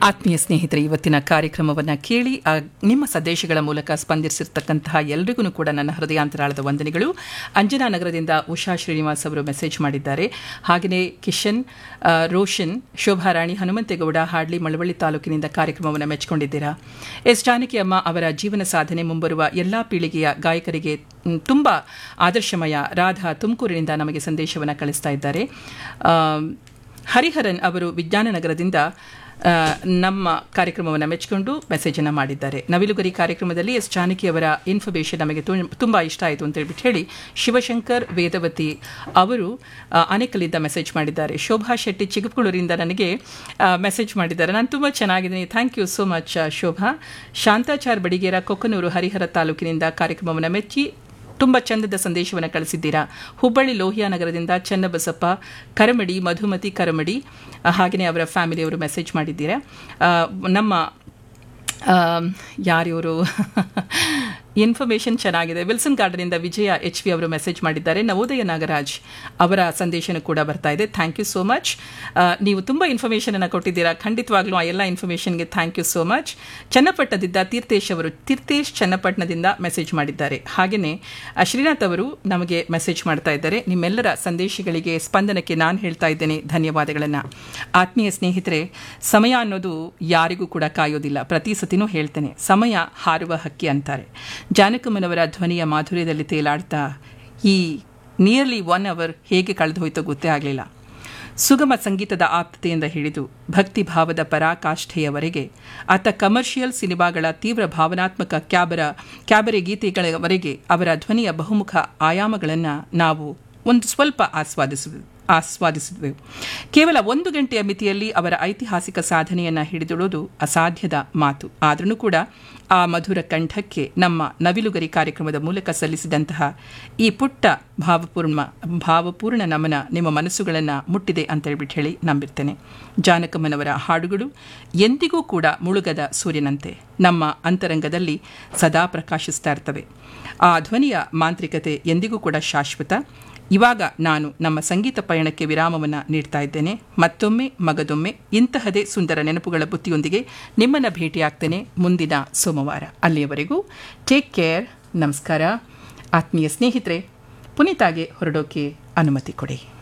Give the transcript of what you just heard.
ಆತ್ಮೀಯ ಸ್ನೇಹಿತರೆ ಇವತ್ತಿನ ಕಾರ್ಯಕ್ರಮವನ್ನು ಕೇಳಿ ಆ, ನಿಮ್ಮ ಸಂದೇಶಗಳ ಮೂಲಕ ಸ್ಪಂದಿಸಿರ್ತಕ್ಕಂತಹ ಎಲ್ರಿಗೂ ಕೂಡ ನನ್ನ ಹೃದಯಾಂತರಾಳದ ವಂದನೆಗಳು ಅಂಜನಾ ನಗರದಿಂದ ಉಷಾ ಶ್ರೀನಿವಾಸ್ ಅವರು ಮೆಸೇಜ್ ಮಾಡಿದ್ದಾರೆ ಹಾಗೆಯೇ ಕಿಶನ್ ಆ, ರೋಷನ್ ಶೋಭಾರಾಣಿ ಹನುಮಂತೇಗೌಡ ಹಾಡ್ಲಿ ಮಳವಳ್ಳಿ ತಾಲೂಕಿನಿಂದ ಕಾರ್ಯಕ್ರಮವನ್ನು ಮೆಚ್ಚಿಕೊಂಡಿದ್ದೀರಾ ಎಸ್ ಜಾನಕಿ ಅಮ್ಮ ಅವರ ಜೀವನ ಸಾಧನೆ ಮುಂಬರುವ ಎಲ್ಲಾ ಪೀಳಿಗೆಯ ಗಾಯಕರಿಗೆ ಮ್, ತುಂಬಾ ಆದರ್ಶಮಯ ರಾಧಾ ತುಮಕೂರಿನಿಂದ ನಮಗೆ ಸಂದೇಶವನ್ನು ಕಳಿಸ್ತಾ ಇದ್ದಾರೆ ಆ, ಹರಿಹರನ್ ಅವರು ವಿಜ್ಞಾನ ನಗರದಿಂದ ಆ, ನಮ್ಮ ಕಾರ್ಯಕ್ರಮವನ್ನು ಮೆಚ್ಚಿಕೊಂಡು ಮೆಸೇಜನ್ನು ಮಾಡಿದ್ದಾರೆ ನವಿಲುಗರಿ ಕಾರ್ಯಕ್ರಮದಲ್ಲಿ ಎಸ್ ಜಾನಕಿ ಅವರ ಇನ್ಫಾರ್ಮೇಷನ್ ನಮಗೆ ತು- ತುಂಬಾ ಇಷ್ಟ ಆಯಿತು ಅಂತ ಹೇಳ್ಬಿಟ್ಟು ಹೇಳಿ ಶಿವಶಂಕರ್ ವೇದವತಿ ಅವರು ಆ, ಆನೇಕಲ್ಲಿಂದ ಮೆಸೇಜ್ ಮಾಡಿದ್ದಾರೆ ಶೋಭಾ ಶೆಟ್ಟಿ ಚಿಕ್ಕಮಗಳೂರಿಂದ ನನಗೆ ಮೆಸೇಜ್ ಮಾಡಿದ್ದಾರೆ ನಾನು ತುಂಬ ಚೆನ್ನಾಗಿದ್ದೀನಿ thank you so much Shobha Shantachar Badigera Kokkanuru Harihara ತಾಲೂಕಿನಿಂದ ಕಾರ್ಯಕ್ರಮವನ್ನು ಮೆಚ್ಚಿ ತುಂಬ ಚಂದದ ಸಂದೇಶವನ್ನು ಕಳಿಸಿದ್ದೀರಾ ಹುಬ್ಬಳ್ಳಿ ಲೋಹಿಯಾ ನಗರದಿಂದ ಚನ್ನಬಸಪ್ಪ ಕರಮಡಿ ಮಧುಮತಿ ಕರಮಡಿ ಆ, ಹಾಗೆಯೇ ಅವರ ಫ್ಯಾಮಿಲಿಯವರು ಮೆಸೇಜ್ ಮಾಡಿದ್ದೀರಾ ಆ, ನಮ್ಮ ಯಾರಿವರು ಇನ್ಫಾರ್ಮೇಷನ್ ಚೆನ್ನಾಗಿದೆ ವಿಲ್ಸನ್ ಗಾರ್ಡನಿಂದ ವಿಜಯ ಎಚ್ ವಿ ಅವರು ಮೆಸೇಜ್ ಮಾಡಿದ್ದಾರೆ ನವೋದಯ ನಾಗರಾಜ್ ಅವರ ಸಂದೇಶನೂ ಕೂಡ ಬರ್ತಾ ಇದೆ ಥ್ಯಾಂಕ್ ಯು ಸೋ ಮಚ್ ನೀವು ತುಂಬ ಇನ್ಫಾರ್ಮೇಷನ್ ಅನ್ನು ಕೊಟ್ಟಿದ್ದೀರಾ ಖಂಡಿತವಾಗ್ಲೂ ಆ ಎಲ್ಲ ಇನ್ಫಾರ್ಮೇಷನ್ಗೆ ಥ್ಯಾಂಕ್ ಯು ಸೋ ಮಚ್ ಚನ್ನಪಟ್ಟಣದಿಂದ ತೀರ್ಥೇಶ್ ಅವರು ತೀರ್ಥೇಶ್ ಚನ್ನಪಟ್ಟಣದಿಂದ ಮೆಸೇಜ್ ಮಾಡಿದ್ದಾರೆ ಹಾಗೆಯೇ ಆ, ಶ್ರೀನಾಥ್ ಅವರು ನಮಗೆ ಮೆಸೇಜ್ ಮಾಡ್ತಾ ಇದ್ದಾರೆ ನಿಮ್ಮೆಲ್ಲರ ಸಂದೇಶಗಳಿಗೆ ಸ್ಪಂದನಕ್ಕೆ ನಾನು ಹೇಳ್ತಾ ಇದ್ದೇನೆ ಧನ್ಯವಾದಗಳನ್ನು ಆತ್ಮೀಯ ಸ್ನೇಹಿತರೆ ಸಮಯ ಅನ್ನೋದು ಯಾರಿಗೂ ಕೂಡ ಕಾಯೋದಿಲ್ಲ ಪ್ರತಿ ಸತಿನೂ ಹೇಳ್ತೇನೆ ಸಮಯ ಹಾರುವ ಹಕ್ಕಿ ಅಂತಾರೆ ಜಾನಕಮ್ಮನವರ ಧ್ವನಿಯ ಮಾಧುರ್ಯದಲ್ಲಿ ತೇಲಾಡ್ತಾ ಈ ನಿಯರ್ಲಿ ಒನ್ ಅವರ್ ಹೇಗೆ ಕಳೆದು ಹೋಯ್ತೋ ಗೊತ್ತೇ ಆಗಲಿಲ್ಲ ಸುಗಮ ಸಂಗೀತದ ಆಪ್ತತೆಯಿಂದ ಹಿಡಿದು ಭಕ್ತಿ ಭಾವದ ಪರಾಕಾಷ್ಠೆಯವರೆಗೆ ಆತ ಕಮರ್ಷಿಯಲ್ ಸಿನಿಮಾಗಳ ತೀವ್ರ ಭಾವನಾತ್ಮಕ ಕ್ಯಾಬರ ಕ್ಯಾಬರೆ ಗೀತೆಗಳವರೆಗೆ ಅವರ ಧ್ವನಿಯ ಬಹುಮುಖ ಆಯಾಮಗಳನ್ನು ನಾವು ಒಂದು ಸ್ವಲ್ಪ ಆಸ್ವಾದಿಸುವುದು ಆಸ್ವಾದಿಸಿದೆವು ಕೇವಲ ಒಂದು ಗಂಟೆಯ ಮಿತಿಯಲ್ಲಿ ಅವರ ಐತಿಹಾಸಿಕ ಸಾಧನೆಯನ್ನು ಹಿಡಿದಿಡೋದು ಅಸಾಧ್ಯದ ಮಾತು ಆದ್ರೂ ಕೂಡ ಆ ಮಧುರ ಕಂಠಕ್ಕೆ ನಮ್ಮ ನವಿಲುಗರಿ ಕಾರ್ಯಕ್ರಮದ ಮೂಲಕ ಸಲ್ಲಿಸಿದಂತಹ ಈ ಪುಟ್ಟ ಭಾವಪೂರ್ಣ ಭಾವಪೂರ್ಣ ನಮನ ನಿಮ್ಮ ಮನಸ್ಸುಗಳನ್ನು ಮುಟ್ಟಿದೆ ಅಂತ ಹೇಳ್ಬಿಟ್ಟು ಹೇಳಿ ನಂಬಿರ್ತೇನೆ ಜಾನಕಮ್ಮನವರ ಹಾಡುಗಳು ಎಂದಿಗೂ ಕೂಡ ಮುಳುಗದ ಸೂರ್ಯನಂತೆ ನಮ್ಮ ಅಂತರಂಗದಲ್ಲಿ ಸದಾ ಪ್ರಕಾಶಿಸ್ತಾ ಇರ್ತವೆ ಆ ಧ್ವನಿಯ ಮಾಂತ್ರಿಕತೆ ಎಂದಿಗೂ ಕೂಡ ಶಾಶ್ವತ ಇವಾಗ ನಾನು ನಮ್ಮ ಸಂಗೀತ ಪಯಣಕ್ಕೆ ವಿರಾಮವನ್ನು ನೀಡ್ತಾ ಇದ್ದೇನೆ ಮತ್ತೊಮ್ಮೆ ಮಗದೊಮ್ಮೆ ಇಂತಹದೇ ಸುಂದರ ನೆನಪುಗಳ ಬುತ್ತಿಯೊಂದಿಗೆ ನಿಮ್ಮನ್ನು ಭೇಟಿಯಾಗ್ತೇನೆ ಮುಂದಿನ ಸೋಮವಾರ ಅಲ್ಲಿಯವರೆಗೂ ಟೇಕ್ ಕೇರ್ ನಮಸ್ಕಾರ ಆತ್ಮೀಯ ಸ್ನೇಹಿತರೆ ಪುನೀತಾಗೆ ಹೊರಡೋಕೆ ಅನುಮತಿ ಕೊಡಿ